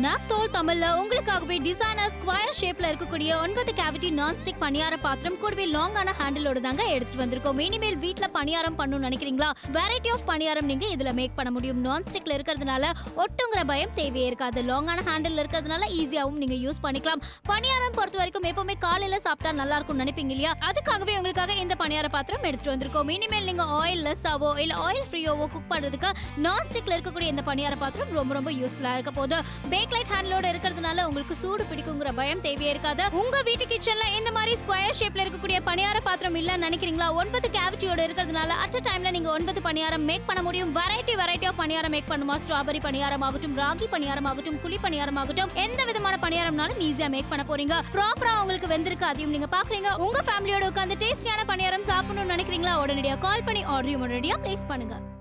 நாப்தோல் தமிழ்ல உங்களுக்காகவே designer square ஷேப்ல இருக்கக்கூடிய ஒன்பது கேவிட்டி நான் ஸ்டிக் பணியார பாத்திரம் கூடவே லாங்கான ஹேண்டிலோட தாங்க எடுத்துட்டு வந்திருக்கோம் இனிமேல் வீட்ல பணியாரம் பண்ணணும்னு நினைக்கிறீங்களா வெரைட்டி ஆஃப் பணியாரம் நீங்க இதுல மேக் பண்ண முடியும் நான் ஸ்டிக்ல இருக்கிறதுனால ஒட்டுங்கிற பயம் தேவையே இருக்காது லாங்கான ஹேண்டில் இருக்கிறதுனால ஈஸியாவும் நீங்க யூஸ் பண்ணிக்கலாம் பணியாரம் பொறுத்த வரைக்கும் எப்பவுமே காலையில சாப்பிட்டா நல்லா இருக்கும்னு நினைப்பீங்க இல்லையா அதுக்காகவே உங்களுக்காக இந்த பணியார பாத்திரம் எடுத்துட்டு வந்திருக்கோம் இனிமேல் நீங்க ஆயில் லெஸ்ஸாவோ இல்ல ஆயில் ஃப்ரீயோவோ குக் பண்றதுக்கு நான் ஸ்டிக்ல இருக்கக்கூடிய இந்த பணியார பாத்திரம் ரொம்ப ரொம்ப யூஸ்ஃபுல்லா இருக்க போது பேக் லைட் ஹேண்டிலோட இருக்கிறதுனால உங்களுக்கு சூடு பிடிக்குங்கிற பயம் தேவையே இருக்காது உங்க வீட்டு கிச்சன்ல இந்த மாதிரி ஸ்கொயர் ஷேப்ல இருக்கக்கூடிய பணியார பாத்திரம் இல்லன்னு நினைக்கிறீங்களா ஒன்பது கேவிட்டியோட இருக்கிறதுனால அட் டைம்ல நீங்க ஒன்பது பணியாரம் மேக் பண்ண முடியும் variety variety of paniyaram make பண்ணுமா ஸ்ட்ராபெரி பணியாரம் ஆகட்டும் ராகி பணியாரம் ஆகட்டும் குழி பணியாரம் ஆகட்டும் எந்த விதமான பணியாரம்னாலும் ஈஸியா மேக் பண்ண போறீங்க ப்ராப்பரா உங்களுக்கு வெந்திருக்கு அதையும் நீங்க பாக்குறீங்க உங்க ஃபேமிலியோட உட்காந்து டேஸ்டியான பணியாரம் சாப்பிடணும்னு நினைக்கிறீங்களா உடனடியா கால் பண்ணி ஆர்டரையும் உடனடியா பிளேஸ் பண்ணுங்க